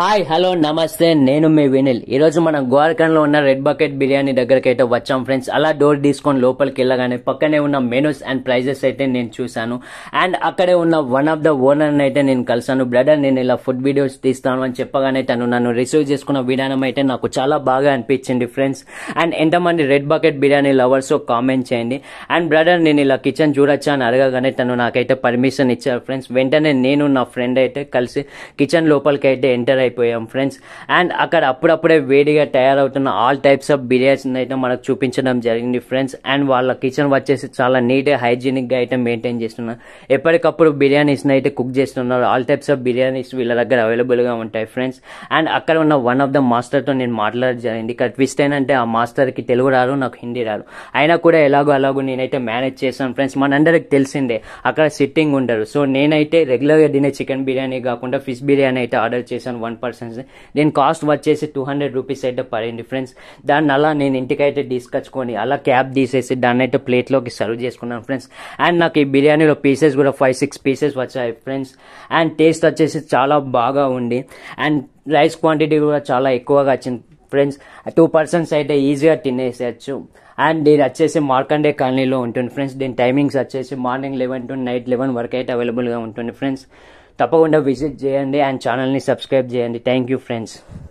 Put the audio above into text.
hi hello నమస్తే నేను మీ వినిల్ ఈరోజు మనం గోవార్ఖండ్లో ఉన్న రెడ్ బకెట్ బిర్యానీ దగ్గరికి అయితే వచ్చాం ఫ్రెండ్స్ అలా డోర్ తీసుకొని లోపలికి వెళ్ళగానే పక్కనే ఉన్న మెనూస్ అండ్ ప్రైజెస్ అయితే నేను చూశాను అండ్ అక్కడే ఉన్న వన్ ఆఫ్ ద ఓనర్ అయితే నేను కలిసాను బ్రదర్ నేను ఇలా ఫుడ్ వీడియోస్ తీస్తాను అని చెప్పగానే తను నన్ను రిసీవ్ చేసుకున్న విధానం అయితే నాకు చాలా బాగా అనిపించింది ఫ్రెండ్స్ అండ్ ఎంతమంది red bucket biryani lovers comment చేయండి అండ్ బ్రదర్ నేను ఇలా కిచెన్ చూడొచ్చా అని అడగగానే తను నాకైతే పర్మిషన్ ఇచ్చారు ఫ్రెండ్స్ వెంటనే నేను నా ఫ్రెండ్ అయితే కలిసి కిచెన్ లోపలికి అయితే ఎంటర్ అయిపోయాం ఫ్రెండ్స్ అండ్ అక్కడ అప్పుడప్పుడే వేడిగా తయారవుతున్న ఆల్ టైప్స్ ఆఫ్ బిర్యానీస్ అయితే మనకు చూపించడం జరిగింది ఫ్రెండ్స్ అండ్ వాళ్ళ కిచెన్ వచ్చేసి చాలా నీట్ హైజీనిక్ గా అయితే మెయింటైన్ చేస్తున్నారు ఎప్పటికప్పుడు బిర్యానీస్ అయితే కుక్ చేస్తున్నారు ఆల్ టైప్స్ ఆఫ్ బిర్యానీస్ వీళ్ళ దగ్గర అవైలబుల్ గా ఉంటాయి ఫ్రెండ్స్ అండ్ అక్కడ ఉన్న వన్ ఆఫ్ ద మాస్టర్ తో నేను మాట్లాడడం జరిగింది ఇక్కడ ట్విస్ట్ ఏంటంటే ఆ మాస్టర్ కి తెలుగు రాదు నాకు హిందీ రాదు అయినా కూడా ఎలాగో అలాగో నేనైతే మేనేజ్ చేశాను ఫ్రెండ్స్ మనందరికి తెలిసిందే అక్కడ సిట్టింగ్ ఉండరు సో నేనైతే రెగ్యులర్ గా తినే చికెన్ బిర్యానీ కాకుండా ఫిష్ బిర్యానీ అయితే ఆర్డర్ చేశాను వన్ పర్సన్ దీని కాస్ట్ వచ్చేసి టూ హండ్రెడ్ రూపీస్ అయితే పడింది ఫ్రెండ్స్ దాన్ని అలా నేను ఇంటికి అయితే తీసుకొచ్చుకొని అలా క్యాప్ తీసేసి దాన్ని అయితే ప్లేట్లోకి సర్వ్ చేసుకున్నాను ఫ్రెండ్స్ అండ్ నాకు ఈ బిర్యానీలో పీసెస్ కూడా ఫైవ్ సిక్స్ పీసెస్ వచ్చాయి ఫ్రెండ్స్ అండ్ టేస్ట్ వచ్చేసి చాలా బాగా ఉంది అండ్ రైస్ క్వాంటిటీ కూడా చాలా ఎక్కువగా వచ్చింది ఫ్రెండ్స్ టూ పర్సన్స్ అయితే ఈజీగా తినేసేయచ్చు అండ్ ఇది వచ్చేసి మార్కండే కాలనీలో ఉంటుంది ఫ్రెండ్స్ దీని టైమింగ్స్ వచ్చేసి morning eleven to night eleven వరకు అయితే అవైలబుల్గా ఉంటుంది ఫ్రెండ్స్ తప్పకుండా విజిట్ చేయండి అండ్ ఛానల్ని సబ్స్క్రైబ్ చేయండి థ్యాంక్ యూ ఫ్రెండ్స్